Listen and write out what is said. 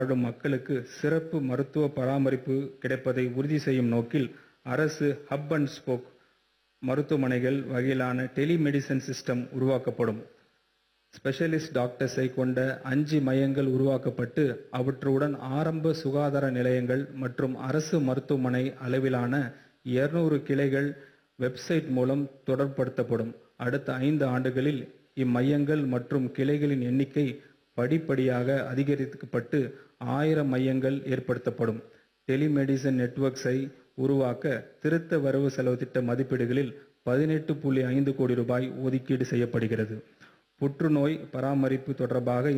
வாழும் மக்களுக்கு சிறப்பு மருத்துவ பராமரிப்பு கிடைப்பதை உறுதி செய்யும் நோக்கில் அரசு ஹப் அண்ட் ஸ்போக் மருத்துவமனைகள் வகையிலான டெலிமெடிசன் சிஸ்டம் உருவாக்கப்படும் ஸ்பெஷலிஸ்ட் டாக்டர்ஸை கொண்ட அஞ்சு மையங்கள் உருவாக்கப்பட்டு அவற்றுடன் ஆரம்ப சுகாதார நிலையங்கள் மற்றும் அரசு மருத்துவமனை அளவிலான 200 கிளைகள் வெப்சைட் மூலம் தொடர்படுத்தப்படும் அடுத்த ஐந்து ஆண்டுகளில் இம்மையங்கள் மற்றும் கிளைகளின் எண்ணிக்கை படிப்படியாக அதிகரிக்கப்பட்டு ஆயிரம் மையங்கள் ஏற்படுத்தப்படும் டெலிமெடிசன் நெட்வொர்க்ஸை உருவாக்க திருத்த வரவு செலவு திட்ட மதிப்பீடுகளில் பதினெட்டு புள்ளி ஐந்து கோடி ரூபாய் ஒதுக்கீடு செய்யப்படுகிறது புற்றுநோய் பராமரிப்பு தொடர்பாக